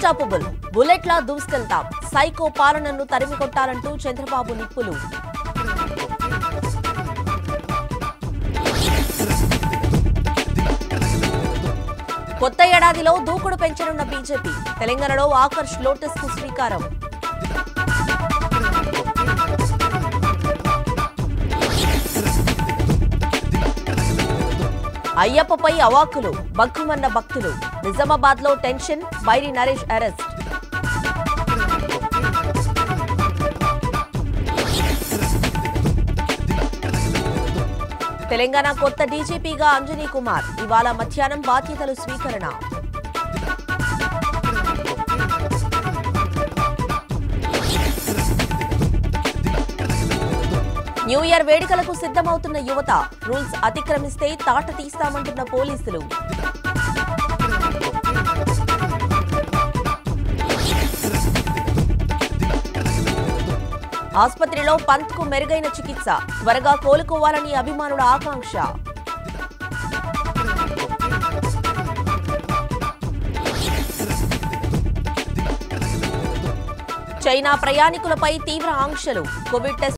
unstoppable బుల్లెట్లా దూసుకెళ్తాం psycho పాలనను తరిమి కొట్టాలంటూ చంద్రబాబు నిప్పులు కొత్త ఏడాదిలో దూకుడు పెంచనున్న బీజేపీ తెలంగాణలో ఆకర్ష్ లోటస్ కు శ్రీకారం అయ్యప్పపై అవాకులు బగ్గుమన్న భక్తులు నిజామాబాద్ లో టెన్షన్ బైరి నరేష్ అరెస్ట్ తెలంగాణ కొత్త డీజీపీగా అంజనీ కుమార్ ఇవాళ మధ్యాహ్నం బాధ్యతలు స్వీకరణ న్యూ ఇయర్ వేడుకలకు సిద్ధమవుతున్న యువత రూల్స్ అతిక్రమిస్తే తాట తీస్తామంటున్న పోలీసులు ఆసుపత్రిలో పంత్కు మెరుగైన చికిత్స త్వరగా కోలుకోవాలని అభిమానుల ఆకాంక్ష చైనా ప్రయాణికులపై తీవ్ర ఆంక్షలు కోవిడ్ టెస్ట్